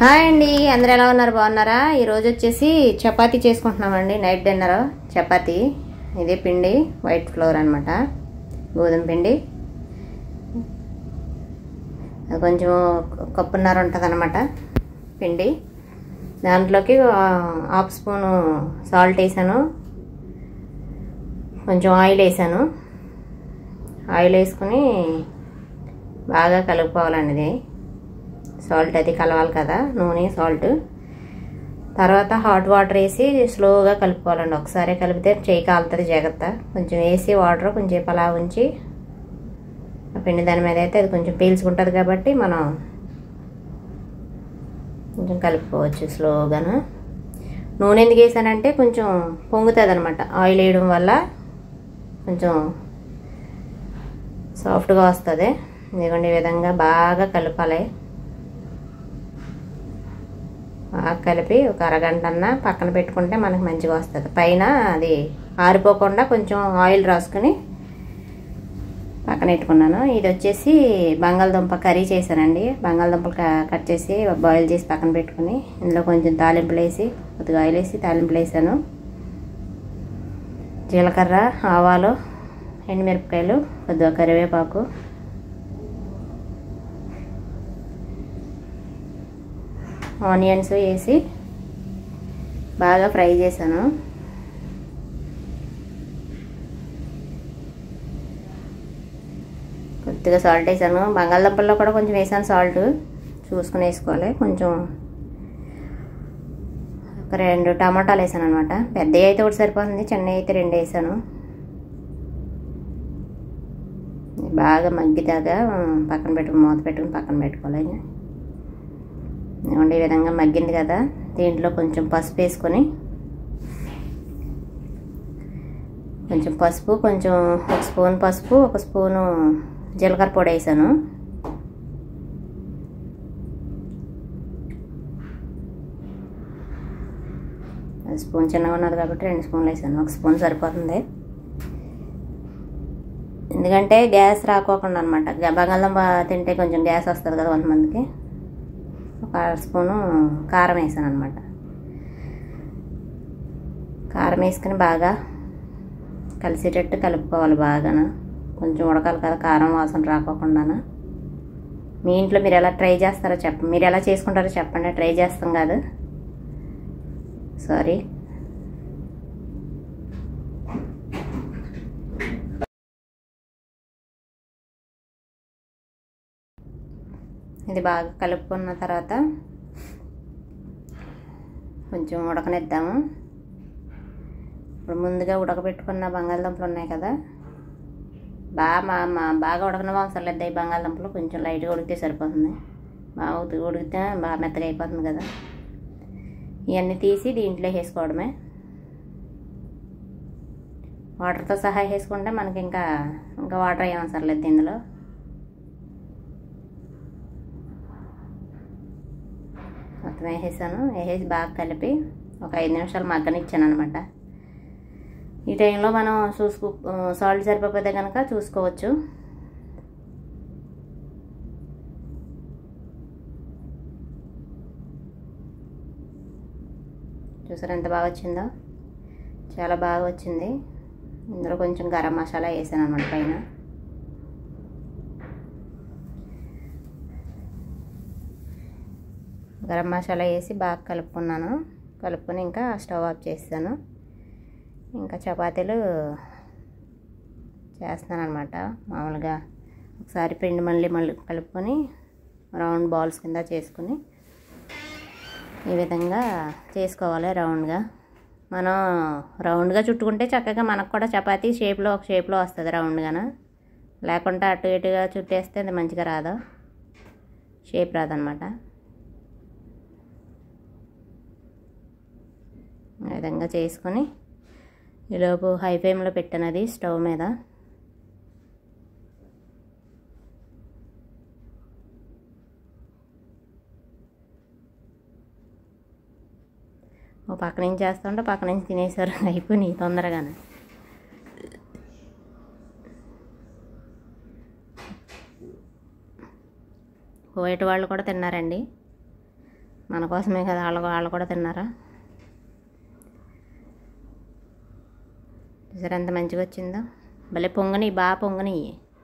hi అండి అందరు ఎలా ఉన్నారు బాగున్నారా ఈరోజు వచ్చేసి చపాతీ చేసుకుంటున్నామండి నైట్ డిన్నర్ చపాతీ ఇది పిండి వైట్ ఫ్లోర్ అనమాట గోధుమ పిండి అది కొంచెం కప్పున్నర ఉంటుంది అనమాట పిండి దాంట్లోకి ఆ, హాఫ్ స్పూను సాల్ట్ వేసాను కొంచెం ఆయిల్ వేసాను ఆయిల్ వేసుకుని బాగా కలుపుకోవాలండి ఇది సాల్ట్ అది కలవాలి కదా నూనె సాల్ట్ తర్వాత హాట్ వాటర్ వేసి స్లోగా కలుపుకోవాలండి ఒకసారి కలిపితే చేయి కాలుతుంది జాగ్రత్త కొంచెం వేసి వాటర్ కొంచెం అలా ఉంచి ఆ పిండి దాని మీద అయితే అది కొంచెం పీల్చుకుంటుంది కాబట్టి మనం కొంచెం కలుపుకోవచ్చు స్లోగాను నూనె ఎందుకు వేసానంటే కొంచెం పొంగుతుంది అనమాట ఆయిల్ వేయడం వల్ల కొంచెం సాఫ్ట్గా వస్తుంది ఇదిగోండి ఈ విధంగా బాగా కలపాలి బాగా కలిపి ఒక అరగంట అన్న పక్కన పెట్టుకుంటే మనకు మంచిగా వస్తుంది పైన అది ఆరిపోకుండా కొంచెం ఆయిల్ రాసుకుని పక్కన పెట్టుకున్నాను ఇది వచ్చేసి బంగాళదుంప కర్రీ చేశానండి బంగాళదుంపలు క- కట్ చేసి బాయిల్ చేసి పక్కన పెట్టుకుని ఇందులో కొంచెం తాలింపులు వేసి కొద్దిగా ఆయిల్ వేసి తాలింపులు వేసాను జీలకర్ర ఆవాలు ఎండుమిరపకాయలు కొద్దిగా కరివేపాకు ఆనియన్స్ వేసి బాగా ఫ్రై చేశాను కొద్దిగా సాల్ట్ వేసాను బంగాళదుంపల్లో కూడా కొంచెం వేసాను సాల్ట్ చూసుకుని వేసుకోవాలి కొంచెం ఒక రెండు టమాటాలు వేసాను అనమాట పెద్దవి అయితే ఒకటి సరిపోతుంది చిన్నవి అయితే రెండు వేసాను బాగా మగ్గిదాకా పక్కన పెట్టుకుని మూత పెట్టుకుని పక్కన పెట్టుకోవాలి ఇదిగోండి ఈ విధంగా మగ్గింది కదా దీంట్లో కొంచెం పసుపు వేసుకొని కొంచెం పసుపు కొంచెం ఒక స్పూన్ పసుపు ఒక స్పూను జీలకర్ర పొడి వేసాను అది స్పూన్ చిన్నగా ఉన్నది కాబట్టి రెండు స్పూన్లు వేసాను ఒక స్పూన్ సరిపోతుంది ఎందుకంటే గ్యాస్ రాకోకుండా అనమాట బంగాళదుంప తింటే కొంచెం గ్యాస్ వస్తుంది కదా కొంతమందికి ఒక అర స్పూను కారం వేసాను అనమాట కారం వేసుకుని బాగా కలిసేటట్టు కలుపుకోవాలి బాగా కొంచెం ఉడకాలి కదా కారం వాసన రాకోకుండా మీ ఇంట్లో మీరు ఎలా ట్రై చేస్తారో చెప్ప మీరు ఎలా చేసుకుంటారో చెప్పండి ట్రై చేస్తాం కాదు సారీ ఇది బాగా కలుపుకున్న తర్వాత కొంచెం ఉడకనిద్దాము ఇప్పుడు ముందుగా ఉడకబెట్టుకున్న బంగాళదుంపలు ఉన్నాయి కదా బాగా మా మా బాగా ఉడకన అవసరం లేదు ఈ బంగాళదుంపలు కొంచెం లైట్గా ఉడికితే సరిపోతుంది బాగా ఉడికి- ఉడికితే బాగా మెత్తగా అయిపోతుంది కదా ఇవన్నీ తీసి దీంట్లో వేసుకోవడమే వాటర్తో సహా వేసుకుంటే మనకి ఇంకా ఇంకా వాటర్ ఏం అవసరం లేదు ఇందులో మొత్తం వేసేసాను వేసేసి బాగా కలిపి ఒక ఐదు నిమిషాలు మగ్గనిచ్చాను అనమాట ఈ టైంలో మనం చూసుకో సాల్ట్ సరిపోతే కనుక చూసుకోవచ్చు చూసారు ఎంత బాగా వచ్చిందో చాలా బాగా వచ్చింది ఇందులో కొంచెం గరం మసాలా వేసాను అనమాట పైన గరం మసాలా వేసి బాగా కలుపుకున్నాను కలుపుకొని ఇంకా స్టవ్ ఆఫ్ చేస్తాను ఇంకా చపాతీలు చేస్తాను అనమాట మామూలుగా ఒకసారి పిండి మళ్ళీ మళ్ళీ కలుపుకొని రౌండ్ బాల్స్ కింద చేసుకుని ఈ విధంగా చేసుకోవాలి రౌండ్గా మనం రౌండ్గా చుట్టుకుంటే చక్కగా మనకు కూడా చపాతీ షేప్లో ఒక షేప్లో వస్తుంది రౌండ్గాన లేకుంటే అటు ఇటుగా చుట్టేస్తే అది మంచిగా రాదు షేప్ రాదనమాట ఆ విధంగా చేసుకొని ఈలోపు హై ఫ్లేమ్లో పెట్టాను అది స్టవ్ మీద ఓ పక్క నుంచి చేస్తుంటే పక్క నుంచి తినేసారు అయిపోయినాయి తొందరగానే కువైట్ వాళ్ళు కూడా తిన్నారండి మన కోసమే కదా వాళ్ళు వాళ్ళు కూడా తిన్నారా చూసారా ఎంత మంచిగా వచ్చిందో భలే పొంగని బాగా పొంగని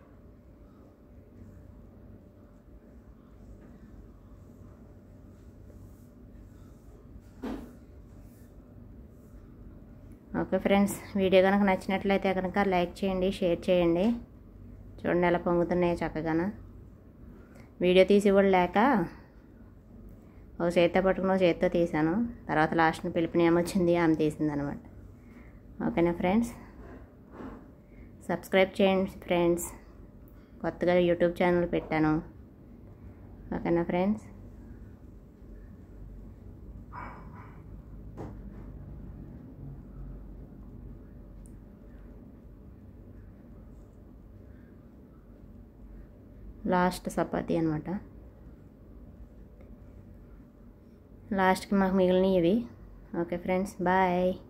ఓకే ఫ్రెండ్స్ వీడియో కనుక నచ్చినట్లయితే కనుక లైక్ చేయండి షేర్ చేయండి చూడండి ఎలా పొంగుతున్నాయో చక్కగాను వీడియో తీసి కూడా లేక ఒక చేత్తో పట్టుకుని ఒక చేత్తో తీసాను తర్వాత లాస్ట్ని పిలిపిని ఏమొచ్చింది ఆమె తీసింది అనమాట ఓకేనా ఫ్రెండ్స్ సబ్స్క్రైబ్ చేయండి ఫ్రెండ్స్ కొత్తగా యూట్యూబ్ ఛానల్ పెట్టాను ఓకేనా ఫ్రెండ్స్ లాస్ట్ చపాతీ అనమాట లాస్ట్కి మాకు మిగిలినవి ఇవి ఓకే ఫ్రెండ్స్ బాయ్